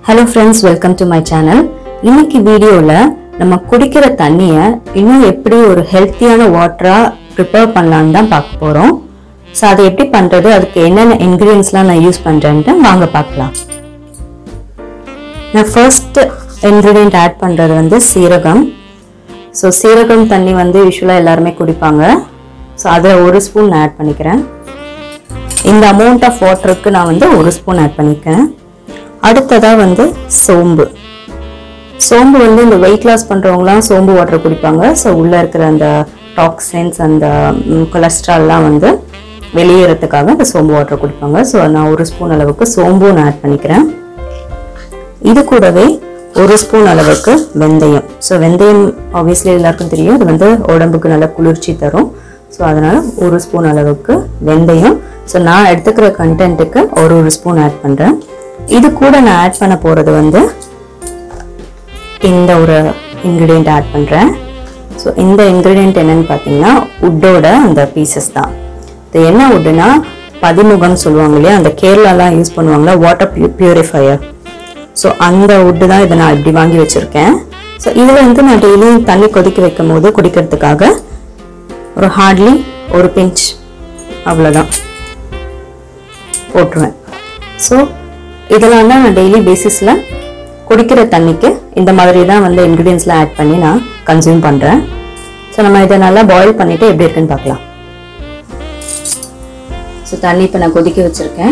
hello friends welcome to my channel இன்னைக்கு வீடியோவில் நம்ம குடிக்கிற தண்ணியை இன்னும் எப்படி ஒரு ஹெல்த்தியான வாட்டராக ப்ரிப்பேர் பண்ணலான்னு தான் பார்க்க போகிறோம் ஸோ அதை எப்படி பண்ணுறது அதுக்கு என்னென்ன இன்க்ரீடியன்ஸ்லாம் நான் யூஸ் பண்ணுறேன்ட்டு வாங்க பார்க்கலாம் நான் ஃபர்ஸ்ட் இன்க்ரீடியன்ட் ஆட் பண்ணுறது வந்து சீரகம் ஸோ சீரகம் தண்ணி வந்து யூஸ்வலாக எல்லாருமே குடிப்பாங்க ஸோ அதை ஒரு ஸ்பூன் நான் ஆட் பண்ணிக்கிறேன் இந்த அமௌண்ட் ஆஃப் வாட்டருக்கு நான் வந்து ஒரு ஸ்பூன் ஆட் பண்ணிக்கிறேன் அடுத்ததாக வந்து சோம்பு சோம்பு வந்து இந்த வெயிட் லாஸ் பண்ணுறவங்களாம் சோம்பு வாட்டர் குடிப்பாங்க ஸோ உள்ளே இருக்கிற அந்த டாக்ஸின்ஸ் அந்த கொலஸ்ட்ரால்லாம் வந்து வெளியேறதுக்காக அந்த சோம்பு வாட்டர் குடிப்பாங்க ஸோ நான் ஒரு ஸ்பூன் அளவுக்கு சோம்பும் நான் ஆட் பண்ணிக்கிறேன் இது கூடவே ஒரு ஸ்பூன் அளவுக்கு வெந்தயம் ஸோ வெந்தயம் ஆப்வியஸ்லி எல்லாருக்கும் தெரியும் இது வந்து உடம்புக்கு நல்ல குளிர்ச்சி தரும் ஸோ அதனால் ஒரு ஸ்பூன் அளவுக்கு வெந்தயம் ஸோ நான் எடுத்துக்கிற கண்டென்ட்டுக்கு ஒரு ஒரு ஸ்பூன் ஆட் பண்ணுறேன் இது கூட நான் ஆட் பண்ண போகிறது வந்து இந்த ஒரு இன்க்ரீடியண்ட் ஆட் பண்ணுறேன் ஸோ இந்த இன்க்ரீடியண்ட் என்னன்னு பார்த்தீங்கன்னா உட்டோட அந்த பீசஸ் தான் இது என்ன உட்டுனா பதிமுகம் சொல்லுவாங்க இல்லையா அந்த கேரளாலாம் யூஸ் பண்ணுவாங்களா வாட்டர் பியூரிஃபையர் ஸோ அந்த உட்டு தான் இதை நான் இப்படி வாங்கி வச்சுருக்கேன் ஸோ இதில் வந்து நான் டெய்லியும் தண்ணி கொதிக்க வைக்கும் போது குடிக்கிறதுக்காக ஒரு ஹார்ட்லி ஒரு பிஞ்ச் அவ்வளோதான் போட்டுருவேன் ஸோ இதெல்லாம் தான் நான் டெய்லி பேசிஸில் குடிக்கிற தண்ணிக்கு இந்த மாதிரி தான் வந்து இன்க்ரீடியன்ஸ்லாம் ஆட் பண்ணி நான் கன்சியூம் பண்ணுறேன் ஸோ நம்ம இதை நல்லா பாயில் பண்ணிவிட்டு எப்படி இருக்குன்னு பார்க்கலாம் ஸோ தண்ணி இப்போ நான் கொதிக்க வச்சுருக்கேன்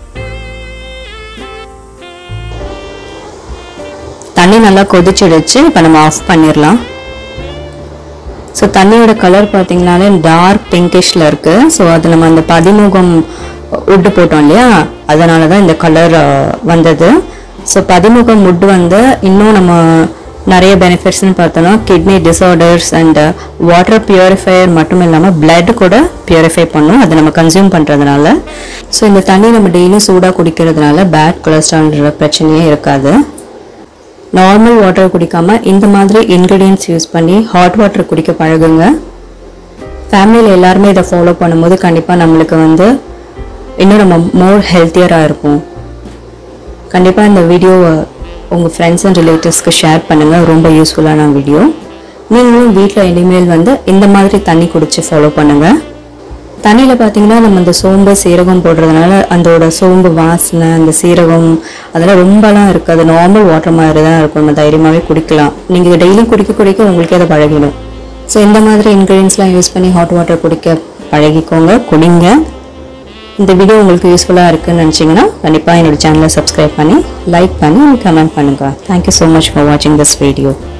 தண்ணி நல்லா கொதிச்சிடுச்சு இப்போ நம்ம ஆஃப் பண்ணிடலாம் ஸோ தண்ணியோட கலர் பார்த்தீங்கன்னாலே டார்க் பிங்கிஷில் இருக்குது ஸோ அது நம்ம அந்த பதிமுகம் உட்டு போட்டோம் இல்லையா அதனால தான் இந்த கலர் வந்தது ஸோ பதிமுகம் உட் வந்து இன்னும் நம்ம நிறைய பெனிஃபிட்ஸ்னு பார்த்தோம்னா kidney disorders and water purifier மட்டும் இல்லாமல் பிளட் கூட பியூரிஃபை பண்ணும் அதை நம்ம கன்சியூம் பண்ணுறதுனால ஸோ இந்த தண்ணி நம்ம டெய்லியும் சூடாக குடிக்கிறதுனால பேட் கொலஸ்ட்ரால்ன்ற பிரச்சனையே இருக்காது நார்மல் வாட்டர் குடிக்காம இந்த மாதிரி இன்க்ரீடியன்ஸ் யூஸ் பண்ணி ஹாட் வாட்டர் குடிக்க பழகுங்க ஃபேமிலியில் எல்லாருமே இதை ஃபாலோ பண்ணும்போது கண்டிப்பாக நம்மளுக்கு வந்து இன்னும் நம்ம மோர் ஹெல்த்தியராக இருக்கும் கண்டிப்பாக இந்த வீடியோவை உங்கள் ஃப்ரெண்ட்ஸ் அண்ட் ரிலேட்டிவ்ஸ்க்கு ஷேர் பண்ணுங்கள் ரொம்ப யூஸ்ஃபுல்லான வீடியோ நீங்களும் வீட்டில் இனிமேல் வந்து இந்த மாதிரி தண்ணி குடிச்சு ஃபாலோ பண்ணுங்கள் தண்ணியில் பார்த்தீங்கன்னா நம்ம இந்த சோம்பு சீரகம் போடுறதுனால அதோட சோம்பு வாசனை அந்த சீரகம் அதெல்லாம் ரொம்பலாம் இருக்காது நார்மல் வாட்டர் மாதிரி தான் இருக்கும் நம்ம தைரியமாகவே குடிக்கலாம் நீங்கள் டெய்லியும் குடிக்க குடிக்க உங்களுக்கே அதை பழகிடும் ஸோ இந்த மாதிரி இன்க்ரீடியன்ஸ்லாம் யூஸ் பண்ணி ஹாட் வாட்டர் குடிக்க பழகிக்கோங்க குடிங்க இந்த வீடியோ உங்களுக்கு யூஸ்ஃபுல்லாக இருக்குன்னு நினச்சிங்கன்னா கண்டிப்பாக என்னோட சேனலை சப்ஸ்கிரைப் பண்ணி லைக் பண்ணி கமெண்ட் பண்ணுங்கள் தேங்க்யூ ஸோ மச் ஃபார் வாட்சிங் திஸ் வீடியோ